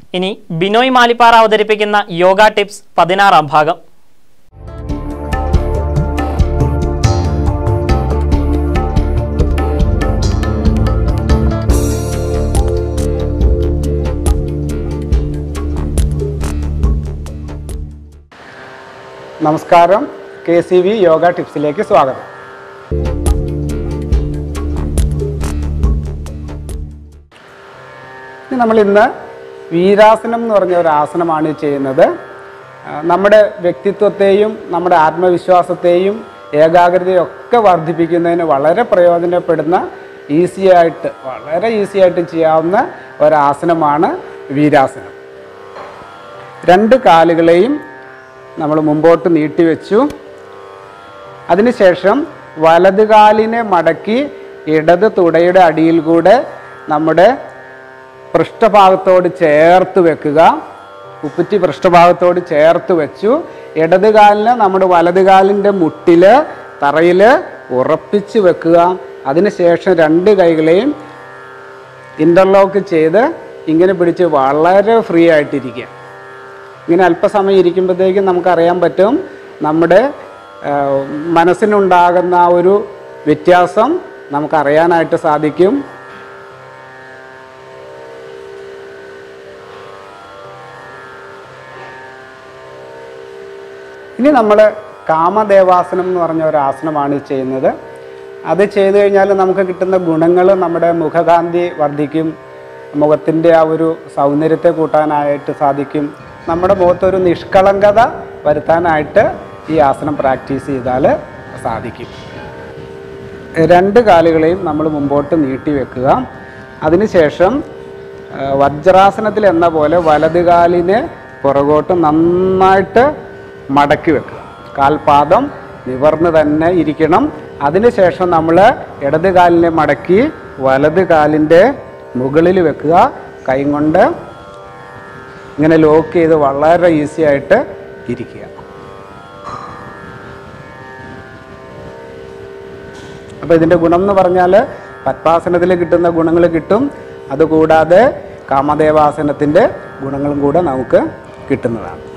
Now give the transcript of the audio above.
ഇനി ബിനോയ് മാലിപ്പാറ അവതരിപ്പിക്കുന്ന യോഗ ടിപ്സ് പതിനാറാം ഭാഗം നമസ്കാരം കെ സി വി യോഗ ടിപ്സിലേക്ക് സ്വാഗതം ഇനി നമ്മൾ ഇന്ന് വീരാസനം എന്ന് പറഞ്ഞ ഒരു ആസനമാണ് ഈ ചെയ്യുന്നത് ആ, നമ്മുടെ വ്യക്തിത്വത്തെയും നമ്മുടെ ആത്മവിശ്വാസത്തെയും ഏകാഗ്രതയും ഒക്കെ വർദ്ധിപ്പിക്കുന്നതിന് വളരെ പ്രയോജനപ്പെടുന്ന ഈസി ആയിട്ട് വളരെ ഈസി ആയിട്ട് ചെയ്യാവുന്ന ഒരാസനമാണ് വീരാസനം രണ്ട് കാലുകളെയും നമ്മൾ മുമ്പോട്ട് നീട്ടി വെച്ചു അതിനുശേഷം വലത് കാലിനെ മടക്കി ഇടത് തുടയുടെ അടിയിൽ കൂടെ നമ്മുടെ പൃഷ്ഠഭാഗത്തോട് ചേർത്ത് വെക്കുക ഉപ്പുറ്റി പൃഷ്ഠഭാഗത്തോട് ചേർത്ത് വെച്ചു ഇടത് കാലിന് നമ്മുടെ വലത് കാലിൻ്റെ മുട്ടിൽ തറയിൽ ഉറപ്പിച്ച് വെക്കുക അതിനുശേഷം രണ്ട് കൈകളെയും ഇൻ്റർലോക്ക് ചെയ്ത് ഇങ്ങനെ പിടിച്ച് വളരെ ഫ്രീ ആയിട്ടിരിക്കുക ഇങ്ങനെ അല്പസമയം ഇരിക്കുമ്പോഴത്തേക്കും നമുക്കറിയാൻ പറ്റും നമ്മുടെ ആ, മനസ്സിനുണ്ടാകുന്ന ആ ഒരു വ്യത്യാസം നമുക്കറിയാനായിട്ട് സാധിക്കും ഇനി നമ്മൾ കാമദേവാസനം എന്ന് പറഞ്ഞ ഒരു ആസനമാണ് ഈ ചെയ്യുന്നത് അത് ചെയ്തു കഴിഞ്ഞാൽ നമുക്ക് കിട്ടുന്ന ഗുണങ്ങൾ നമ്മുടെ മുഖകാന്തി വർദ്ധിക്കും മുഖത്തിൻ്റെ ആ ഒരു സൗന്ദര്യത്തെ കൂട്ടാനായിട്ട് സാധിക്കും നമ്മുടെ മുഖത്തൊരു നിഷ്കളങ്കത വരുത്താനായിട്ട് ഈ ആസനം പ്രാക്ടീസ് ചെയ്താൽ സാധിക്കും രണ്ട് കാലുകളെയും നമ്മൾ മുമ്പോട്ട് നീട്ടി വെക്കുക അതിനുശേഷം ആ, വജ്രാസനത്തിൽ എന്ന പോലെ വലത് കാലിനെ പുറകോട്ട് നന്നായിട്ട് മടക്കി വെക്കുക കാൽപാദം നിവർന്ന് തന്നെ ഇരിക്കണം അതിനുശേഷം നമ്മൾ ഇടത് കാലിനെ മടക്കി വലത് കാലിൻ്റെ മുകളിൽ വെക്കുക കൈ കൊണ്ട് ഇങ്ങനെ ലോക്ക് ചെയ്ത് വളരെ ഈസി ആയിട്ട് ഇരിക്കുക അപ്പോൾ ഇതിൻ്റെ ഗുണം എന്ന് പറഞ്ഞാൽ പത്മാസനത്തിൽ കിട്ടുന്ന ഗുണങ്ങൾ കിട്ടും അതുകൂടാതെ കാമദേവാസനത്തിൻ്റെ ഗുണങ്ങളും കൂടെ നമുക്ക് കിട്ടുന്നതാണ്